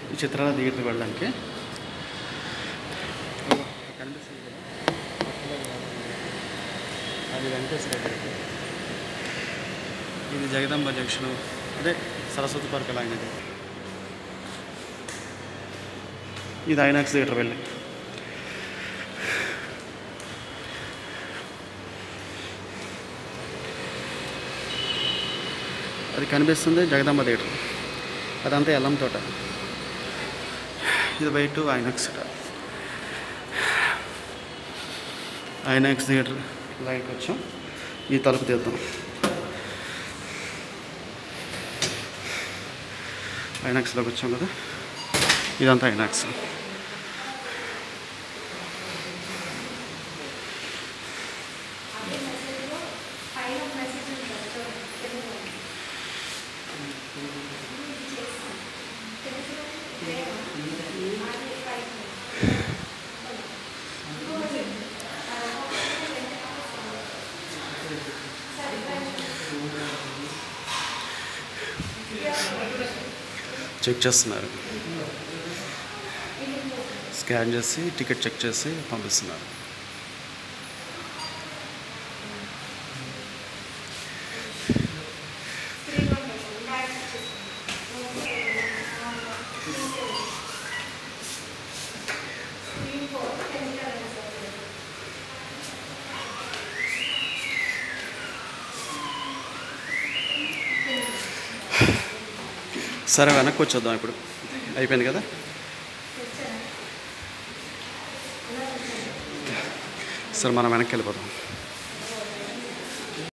ఈ చిత్రాల థియేటర్కి వెళ్ళడానికి కనిపిస్తుంది కదా అది వెంకటేశ్వర దగ్గరికి ఇది జగదంబ జంక్షన్ అదే సరస్వతి పార్క్ లైన్ ఇది ఇది ఐనాక్స్ థియేటర్ వెళ్ళి అది కనిపిస్తుంది జగదంబ థియేటర్ అదంతా ఎల్లం తోట ఇది బయట ఐనాక్స్ ఐనాక్స్ థియేటర్ లైన్కి వచ్చాం ఈ తలుపు తీద్దాం ఐనాక్స్లోకి వచ్చాం కదా ఇదంతా ఐనాక్స్ చెక్ చేస్తున్నారు స్కాన్ చేసి టికెట్ చెక్ చేసి పంపిస్తున్నారు సరే వెనక్కి వచ్చేద్దాం ఇప్పుడు అయిపోయింది కదా సరే మనం వెనక్కి వెళ్ళిపోదాం